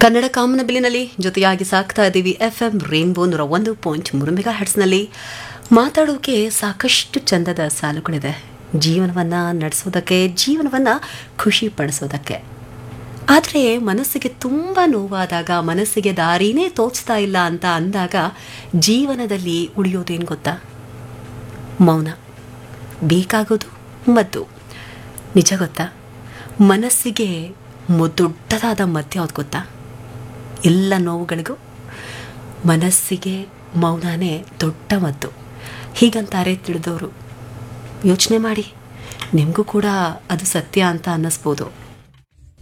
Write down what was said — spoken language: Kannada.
ಕನ್ನಡ ಕಾಮನಬಿಲಿನಲ್ಲಿ ಜೊತೆಯಾಗಿ ಸಾಕ್ತಾ ಇದ್ದೀವಿ ಎಫ್ ಎಂ ರೇನ್ಬೋ ನೂರ ಒಂದು ಪಾಯಿಂಟ್ ಮೂರು ಮೆಗಾ ಹೆಡ್ಸ್ನಲ್ಲಿ ಮಾತಾಡೋಕೆ ಸಾಕಷ್ಟು ಚಂದದ ಸಾಲುಗಳಿದೆ ಜೀವನವನ್ನು ನಡೆಸೋದಕ್ಕೆ ಜೀವನವನ್ನು ಖುಷಿ ಪಡಿಸೋದಕ್ಕೆ ಆದರೆ ಮನಸ್ಸಿಗೆ ತುಂಬ ನೋವಾದಾಗ ಮನಸ್ಸಿಗೆ ದಾರಿನೇ ತೋಚ್ತಾ ಇಲ್ಲ ಅಂತ ಅಂದಾಗ ಜೀವನದಲ್ಲಿ ಉಳಿಯೋದೇನು ಗೊತ್ತಾ ಮೌನ ಬೇಕಾಗೋದು ಮದ್ದು ನಿಜ ಗೊತ್ತಾ ಮನಸ್ಸಿಗೆ ಮು- ದೊಡ್ಡದಾದ ಮದ್ದು ಯಾವ್ದು ಗೊತ್ತಾ ಎಲ್ಲ ನೋವುಗಳಿಗೂ ಮನಸ್ಸಿಗೆ ಮೌನನೇ ದೊಡ್ಡ ಮದ್ದು ಹೀಗಂತಾರೆ ತಿಳಿದವರು ಯೋಚನೆ ಮಾಡಿ ನಿಮಗೂ ಕೂಡ ಅದು ಸತ್ಯ ಅಂತ ಅನ್ನಿಸ್ಬೋದು